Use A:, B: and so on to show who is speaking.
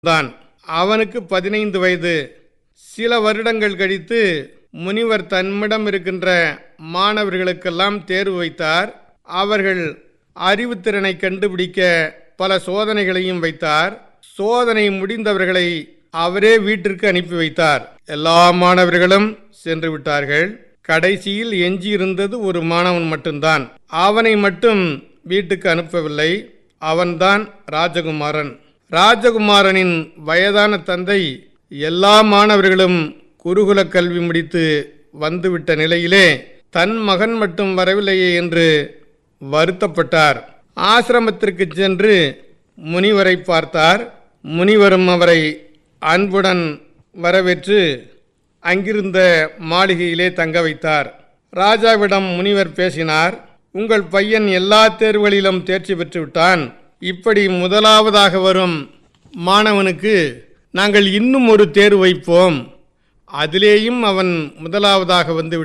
A: தான் அவனுக்கு பதினைந்து வயது சில வருடங்கள் கழித்து முனிவர் தம்மிடம் இருக்கின்ற மாணவர்களுக்கெல்லாம் தேர்வு வைத்தார் அவர்கள் அறிவுத்திறனை கண்டுபிடிக்க பல சோதனைகளையும் வைத்தார் சோதனை முடிந்தவர்களை அவரே வீட்டிற்கு அனுப்பி வைத்தார் எல்லா மாணவர்களும் சென்று விட்டார்கள் கடைசியில் எஞ்சியிருந்தது ஒரு மாணவன் மட்டும்தான் அவனை மட்டும் வீட்டுக்கு அனுப்பவில்லை அவன்தான் ராஜகுமாரன் ராஜகுமாரனின் வயதான தந்தை எல்லா மாணவர்களும் குருகுல கல்வி முடித்து வந்துவிட்ட நிலையிலே தன் மகன் மட்டும் வரவில்லையே என்று வருத்தப்பட்டார் ஆசிரமத்திற்கு சென்று முனிவரை பார்த்தார் முனிவரும் அவரை அன்புடன் வரவேற்று அங்கிருந்த மாளிகையிலே தங்க வைத்தார் ராஜாவிடம் முனிவர் பேசினார் உங்கள் பையன் எல்லா தேர்வுகளிலும் தேர்ச்சி பெற்று விட்டான் இப்படி முதலாவதாக வரும் மாணவனுக்கு நாங்கள் இன்னும் ஒரு தேர்வு வைப்போம் அதிலேயும் அவன் முதலாவதாக வந்து